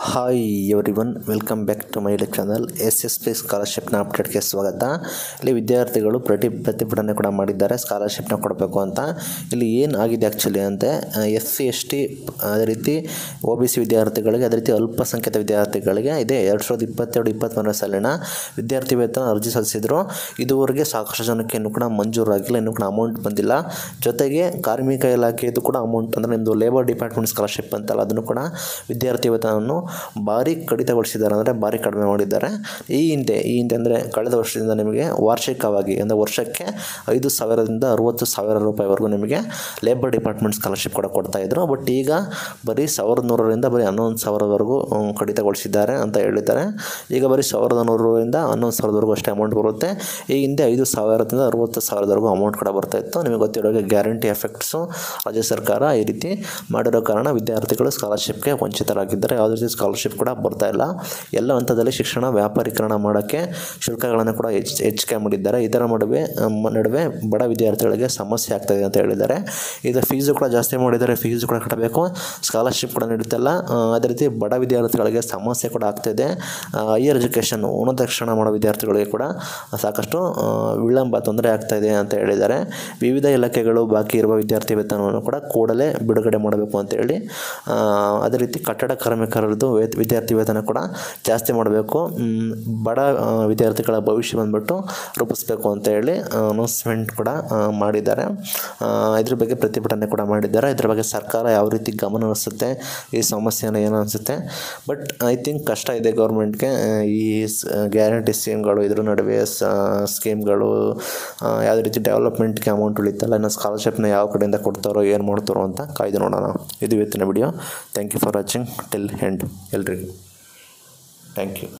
hi everyone welcome back to my YouTube channel S S P ಸ್ಕಾಲರ್ಶಿಪ್ನ ಅಪ್ಡೇಟ್ಗೆ ಸ್ವಾಗತ ಇಲ್ಲಿ ವಿದ್ಯಾರ್ಥಿಗಳು ಪ್ರತಿ ಪ್ರತಿಭಟನೆ ಕೂಡ ಮಾಡಿದ್ದಾರೆ ಸ್ಕಾಲರ್ಶಿಪ್ನ ಕೊಡಬೇಕು ಅಂತ ಇಲ್ಲಿ ಏನು ಆಗಿದೆ ಆ್ಯಕ್ಚುಲಿ ಅಂತೆ ಎಸ್ ಸಿ ಎಸ್ ಟಿ ಅದೇ ರೀತಿ ಒ ಬಿ ಸಿ ವಿದ್ಯಾರ್ಥಿಗಳಿಗೆ ಅದೇ ರೀತಿ ಅಲ್ಪಸಂಖ್ಯಾತ ವಿದ್ಯಾರ್ಥಿಗಳಿಗೆ ಇದೆ ಎರಡು ಸಾವಿರದ ಇಪ್ಪತ್ತೆರಡು ಇಪ್ಪತ್ತ್ಮೂರನೇ ಸಾಲಿನ ವಿದ್ಯಾರ್ಥಿ ವೇತನ ಅರ್ಜಿ ಸಲ್ಲಿಸಿದ್ರು ಇದುವರೆಗೆ ಸಾಕಷ್ಟು ಜನಕ್ಕೆ ಇನ್ನೂ ಕೂಡ ಮಂಜೂರಾಗಿಲ್ಲ ಇನ್ನೂ ಕೂಡ ಅಮೌಂಟ್ ಬಂದಿಲ್ಲ ಜೊತೆಗೆ ಕಾರ್ಮಿಕ ಇಲಾಖೆಯದು ಕೂಡ ಅಮೌಂಟ್ ಅಂದರೆ ನಿಮ್ಮದು ಲೇಬರ್ ಡಿಪಾರ್ಟ್ಮೆಂಟ್ ಸ್ಕಾಲರ್ಶಿಪ್ ಅಂತಲ್ಲ ಅದನ್ನು ಕೂಡ ವಿದ್ಯಾರ್ಥಿ ವೇತನವನ್ನು ಭಾರಿ ಕಡಿತಗೊಳಿಸಿದ್ದಾರೆ ಅಂದರೆ ಭಾರಿ ಕಡಿಮೆ ಮಾಡಿದ್ದಾರೆ ಈ ಹಿಂದೆ ಈ ಹಿಂದೆ ಅಂದರೆ ಕಳೆದ ವರ್ಷದಿಂದ ನಿಮಗೆ ವಾರ್ಷಿಕವಾಗಿ ಅಂದರೆ ವರ್ಷಕ್ಕೆ ಐದು ಸಾವಿರದಿಂದ ಅರುವತ್ತು ಸಾವಿರ ರೂಪಾಯಿವರೆಗೂ ನಿಮಗೆ ಲೇಬರ್ ಡಿಪಾರ್ಟ್ಮೆಂಟ್ ಸ್ಕಾಲರ್ಶಿಪ್ ಕೂಡ ಕೊಡ್ತಾಯಿದ್ರು ಬಟ್ ಈಗ ಬರೀ ಸಾವಿರದ ನೂರರಿಂದ ಬರೀ ಹನ್ನೊಂದು ಸಾವಿರವರೆಗೂ ಹ್ಮ್, ಕಡಿತಗೊಳಿಸಿದ್ದಾರೆ ಅಂತ ಹೇಳಿದ್ದಾರೆ ಈಗ ಬರೀ ಸಾವಿರದ ನೂರರಿಂದ ಹನ್ನೊಂದು ಸಾವಿರದವರೆಗೂ ಅಷ್ಟೇ ಅಮೌಂಟ್ ಬರುತ್ತೆ ಈ ಹಿಂದೆ ಐದು ಸಾವಿರದಿಂದ ಅರುವತ್ತು ಸಾವಿರದವರೆಗೂ ಅಮೌಂಟ್ ಕೂಡ ಬರ್ತಾ ಇತ್ತು ನಿಮಗೆ ಗೊತ್ತಿರೋ ಹಾಗೆ ಗ್ಯಾರಂಟಿ ಎಫೆಕ್ಟ್ಸು ರಾಜ್ಯ ಸರ್ಕಾರ ಈ ರೀತಿ ಮಾಡಿರೋ ಕಾರಣ ವಿದ್ಯಾರ್ಥಿಗಳು ಸ್ಕಾಲರ್ಶಿಪ್ಗೆ ವಂಚಿತರಾಗಿದ್ದಾರೆ ಯಾವುದೇ ರೀತಿ ಸ್ಕಾಲರ್ಶಿಪ್ ಕೂಡ ಬರ್ತಾ ಇಲ್ಲ ಎಲ್ಲ ಹಂತದಲ್ಲಿ ಶಿಕ್ಷಣ ವ್ಯಾಪಾರೀಕರಣ ಮಾಡೋಕ್ಕೆ ಶುಲ್ಕಗಳನ್ನು ಕೂಡ ಹೆಚ್ಚು ಹೆಚ್ಚಿಗೆ ಮಾಡಿದ್ದಾರೆ ಇದರ ನಡುವೆ ಮ್, ನಡುವೆ ಬಡ ವಿದ್ಯಾರ್ಥಿಗಳಿಗೆ ಸಮಸ್ಯೆ ಆಗ್ತಾಯಿದೆ ಅಂತ ಹೇಳಿದ್ದಾರೆ ಇದು ಫೀಸು ಕೂಡ ಜಾಸ್ತಿ ಮಾಡಿದ್ದಾರೆ ಫೀಸು ಕೂಡ ಕಟ್ಟಬೇಕು ಸ್ಕಾಲರ್ಶಿಪ್ ಕೂಡ ನೀಡುತ್ತಿಲ್ಲ ಆ, ಅದೇ ರೀತಿ ಬಡ ವಿದ್ಯಾರ್ಥಿಗಳಿಗೆ ಸಮಸ್ಯೆ ಕೂಡ ಆಗ್ತಾಯಿದೆ ಹೈಯರ್ ಎಜುಕೇಷನ್ ಉನ್ನತ ಶಿಕ್ಷಣ ಮಾಡೋ ವಿದ್ಯಾರ್ಥಿಗಳಿಗೆ ಕೂಡ ಸಾಕಷ್ಟು ಆ, ವಿಳಂಬ ತೊಂದರೆ ಆಗ್ತಾಯಿದೆ ಅಂತ ಹೇಳಿದ್ದಾರೆ ವಿವಿಧ ಇಲಾಖೆಗಳು ಬಾಕಿ ಇರುವ ವಿದ್ಯಾರ್ಥಿ ವೇತನವನ್ನು ಕೂಡ ಕೂಡಲೇ ಬಿಡುಗಡೆ ಮಾಡಬೇಕು ಅಂತೇಳಿ ಆ, ಅದೇ ರೀತಿ ಕಟ್ಟಡ ಕಾರ್ಮಿಕರದ್ದು ವೇತ ವಿದ್ಯಾರ್ಥಿ ವೇತನ ಕೂಡ ಜಾಸ್ತಿ ಮಾಡಬೇಕು ಮ್, ಬಡ ಆ, ವಿದ್ಯಾರ್ಥಿಗಳ ಭವಿಷ್ಯ ಬಂದ್ಬಿಟ್ಟು ರೂಪಿಸಬೇಕು ಅಂತ ಹೇಳಿ ಅನೌನ್ಸ್ಮೆಂಟ್ ಕೂಡ ಆ, ಮಾಡಿದ್ದಾರೆ ಆ, ಇದ್ರ ಬಗ್ಗೆ ಪ್ರತಿಭಟನೆ ಕೂಡ ಮಾಡಿದ್ದಾರೆ ಇದ್ರ ಬಗ್ಗೆ ಸರ್ಕಾರ ಯಾವ ರೀತಿ ಗಮನ ಹರಿಸುತ್ತೆ ಈ ಸಮಸ್ಯೆನ ಏನು ಅನಿಸುತ್ತೆ ಬಟ್ ಐ ಥಿಂಕ್ ಕಷ್ಟ ಇದೆ ಗೌರ್ಮೆಂಟ್ಗೆ ಈ ಗ್ಯಾರಂಟಿ ಸ್ಕೀಮ್ಗಳು ಇದ್ರ ನಡುವೆ ಸ್ಕೀಮ್ಗಳು ಯಾವುದೇ ರೀತಿ ಡೆವಲಪ್ಮೆಂಟ್ಗೆ ಅಮೌಂಟ್ ಉಳಿತಲ್ಲ ಇನ್ನು ಸ್ಕಾಲರ್ಶಿಪ್ನ ಯಾವ ಕಡೆಯಿಂದ ಕೊಡ್ತಾರೋ ಏನು ಮಾಡ್ತಾರೋ ಅಂತ ಕಾಯ್ದು ನೋಡೋಣ ಇದು ಇವತ್ತಿನ video thank you for watching till end ಎಲ್ರಿಗೂ ಥ್ಯಾಂಕ್ ಯು